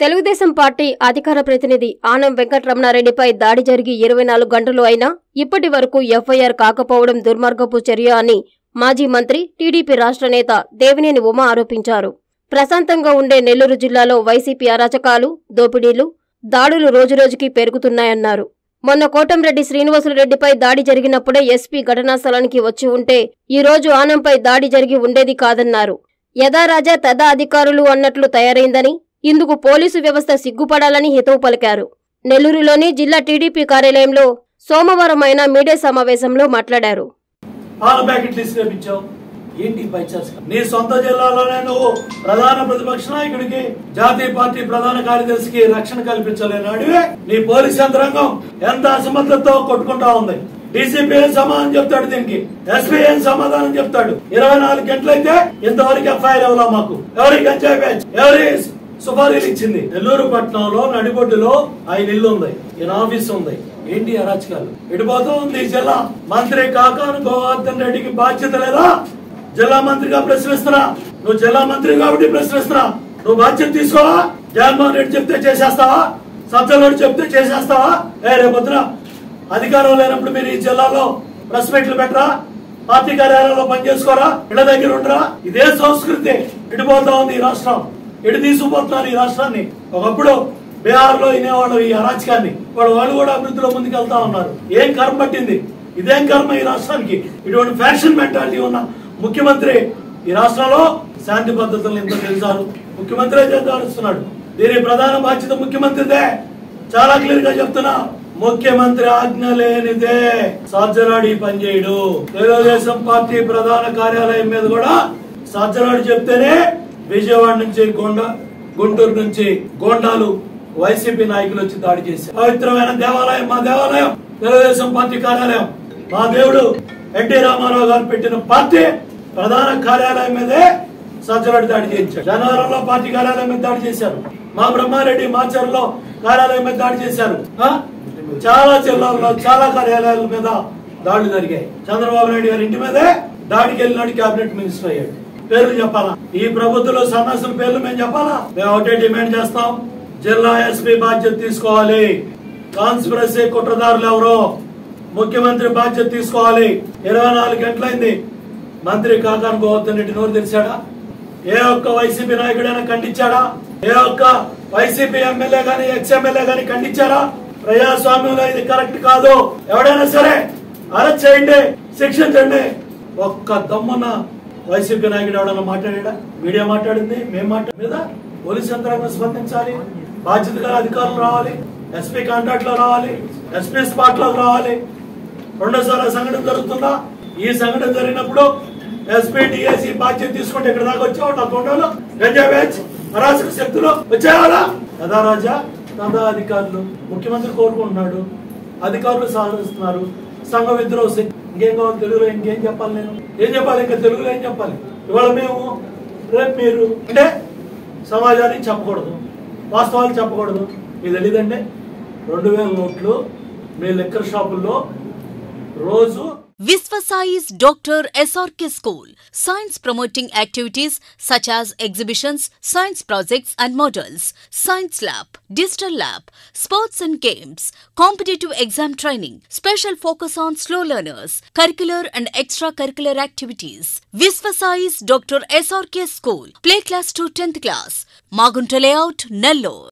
Telugu Desam party అధికార ప్రతినిధి ఆనం వెంకటరమణారెడ్డిపై దాడి జరిగి ఇరవై నాలుగు గంటలు అయినా ఇప్పటి వరకు ఎఫ్ఐఆర్ కాకపోవడం దుర్మార్గపు చర్య అని మాజీ మంత్రి టీడీపీ రాష్ట్ర నేత దేవినేని ఉమ ఆరోపించారు ప్రశాంతంగా ఉండే నెల్లూరు జిల్లాలో వైసీపీ అరాచకాలు దోపిడీలు దాడులు రోజురోజుకి పెరుగుతున్నాయన్నారు మొన్న కోటంరెడ్డి శ్రీనివాసులరెడ్డిపై దాడి జరిగినప్పుడే ఎస్పీ ఘటనా స్థలానికి వచ్చి ఉంటే ఈ రోజు ఆనంపై దాడి జరిగి ఉండేది కాదన్నారు యథారాజా తదా అధికారులు అన్నట్లు తయారైందని ఇందుకు పోలీసు వ్యవస్థ సిగ్గుపడాలని హితవు పలికారు నెల్లూరులోని జిల్లా టీడీపీ కార్యాలయంలో సోమవారం ఆయన మీడియా సమావేశంలో మాట్లాడారు పాల ప్యాకెట్లు తీసుకెపించావు ఏంటి పై నీ సొంత జిల్లాలోనే నువ్వు ప్రధాన ప్రతిపక్ష నాయకుడికి జాతీయ పార్టీ ప్రధాన కార్యదర్శికి రక్షణ కల్పించలేని అడివే నీ పోలీస్ యంత్రాంగం ఎంత అసమర్థతతో కొట్టుకుంటా ఉంది డీసీపీ ఏం సమాధానం చెప్తాడు దీనికి ఎస్పీ ఏం సమాధానం చెప్తాడు ఇరవై నాలుగు గంటలైతే ఇంతవరకు ఎఫ్ఐఆర్ ఇవ్వాలా మాకు ఎవరి గంజాయి బ్యాచ్ ఎవరి సుపారీలు ఇచ్చింది నెల్లూరు పట్టణంలో నడిబొడ్డులో ఆయన ఇల్లు ఉంది ఈయన ఆఫీస్ ఉంది ఏంటి అరాచకాలు ఎడిపోతూ ఉంది ఈ జిల్లా మంత్రి కాకాను గోవర్ధన్ రెడ్డికి బాధ్యత లేదా జిల్లా మంత్రిగా ప్రశ్నిస్తున్నా నువ్వు జిల్లా మంత్రి కాబట్టి ప్రశ్నిస్తున్నా నువ్వు బాధ్యత తీసుకోవా జగన్మోహన్ రెడ్డి చెప్తే చేసేస్తావా సత్యలోడు చెప్తే చేసేస్తావా ఏ రేపొద్దున అధికారం లేనప్పుడు మీరు ఈ జిల్లాలో ప్రెస్ మీట్లు పెట్టరా పార్టీ కార్యాలయంలో పనిచేసుకోరా ఇళ్ల దగ్గర ఉండరా ఇదే సంస్కృతి ఇడిపోతా ఉంది ఈ రాష్ట్రం ఎటు తీసుకుపోతున్నారు ఈ రాష్ట్రాన్ని ఒకప్పుడు బీహార్ లో వినేవాళ్ళు ఈ అరాచకాన్ని వాళ్ళు వాళ్ళు కూడా అభివృద్ధిలో ముందుకు వెళ్తా ఉన్నారు ఏం కర్మ పట్టింది ఇదేం కర్మ ఈ రాష్ట్రానికి ఇటువంటి ఫ్యాషన్ మెంటాలిటీ ఉన్న ముఖ్యమంత్రి ఈ రాష్ట్రంలో శాంతి పద్ధతులను ఎంత తెలుసారు ముఖ్యమంత్రి చేస్తారుస్తున్నాడు దీని ప్రధాన బాధ్యత ముఖ్యమంత్రిదే చాలా క్లియర్ గా చెప్తున్నా ముఖ్యమంత్రి ఆజ్ఞ లేనిదే సాధ్యరాడి పనిచేయడు తెలుగుదేశం పార్టీ ప్రధాన కార్యాలయం మీద కూడా సాధ్యరాడు చెప్తేనే విజయవాడ నుంచి గొండ గుంటూరు నుంచి గోండాలు వైసీపీ నాయకులు వచ్చి దాడి చేశారు పవిత్రమైన దేవాలయం మా దేవాలయం తెలుగుదేశం పార్టీ కార్యాలయం మా దేవుడు ఎన్టీ రామారావు గారు పెట్టిన పార్టీ ప్రధాన కార్యాలయం మీదే సజ్జలాడి దాడి చేయించారు జనవరంలో పార్టీ కార్యాలయం మీద దాడి చేశారు మా బ్రహ్మారెడ్డి మాచర్లో కార్యాలయం మీద దాడి చేశారు ఆ? చాలా జిల్లాల్లో చాలా కార్యాలయాల మీద దాడులు జరిగాయి చంద్రబాబు నాయుడు గారి ఇంటి మీదే దాడికి వెళ్ళినాడు కేబినెట్ మినిస్టర్ అయ్యాడు పేర్లు చెప్పాలా ఈ ప్రభుత్వంలో సన్నాసుల పేర్లు మేము చెప్పాలా మేము ఒకటే డిమాండ్ చేస్తాం జిల్లా ఎస్పీ బాధ్యత తీసుకోవాలి కాన్స్పిరసీ కుట్రదారులు ఎవరో ముఖ్యమంత్రి బాధ్యత తీసుకోవాలి ఇరవై నాలుగు గంటలైంది మంత్రి కాకాను గోవర్ధన్ రెడ్డి నోరు తెరిచాడా ఏ ఒక్క వైసీపీ నాయకుడైనా ఖండించాడా ఏ ఒక్క వైసీపీ ఎమ్మెల్యే గాని ఎక్స్ ఎమ్మెల్యే గాని ఖండించారా ప్రజాస్వామ్యంలో ఇది కరెక్ట్ కాదు ఎవడైనా సరే అరెస్ట్ చేయండి శిక్షించండి ఒక్క దమ్మున్న వైసీపీ నాయకుడు ఎవడన్నా మాట్లాడా మీడియా మాట్లాడింది మేము మాట్లాడి మీద పోలీస్ యంత్రాంగం స్పందించాలి బాధ్యత గల అధికారులు రావాలి ఎస్పీ కాంటాక్ట్ లో రావాలి ఎస్పీ స్పాట్ లో రావాలి రెండోసారి సంఘటన జరుగుతుందా ఈ సంఘటన జరిగినప్పుడు ఎస్పీ డిఎస్సి బాధ్యత తీసుకుంటే ఇక్కడ దాకా వచ్చేవాడు నా తోటలో గంజా బ్యాచ్ అరాచక శక్తులు వచ్చేవాడా కదా రాజా కదా అధికారులు ముఖ్యమంత్రి కోరుకుంటున్నాడు అధికారులు సహకరిస్తున్నారు సంఘ విద్రోహ శక్తి ఇంకేం కావాలి తెలుగులో ఇంకేం చెప్పాలి నేను ఏం చెప్పాలి ఇంకా తెలుగులో ఏం చెప్పాలి ఇవాళ మేము రేపు మీరు అంటే సమాజానికి చెప్పకూడదు వాస్తవాలు చెప్పకూడదు మీకు తెలియదంటే రెండు వేల నోట్లు మీ లెక్కర్ షాపుల్లో రోజు Visvasai's Dr. SRK School. Science promoting activities such as exhibitions, science projects and models, science lab, digital lab, sports and games, competitive exam training, special focus on slow learners, curricular and extracurricular activities. Visvasai's Dr. SRK School. Play class to 10th class. Magunta layout, Nellore.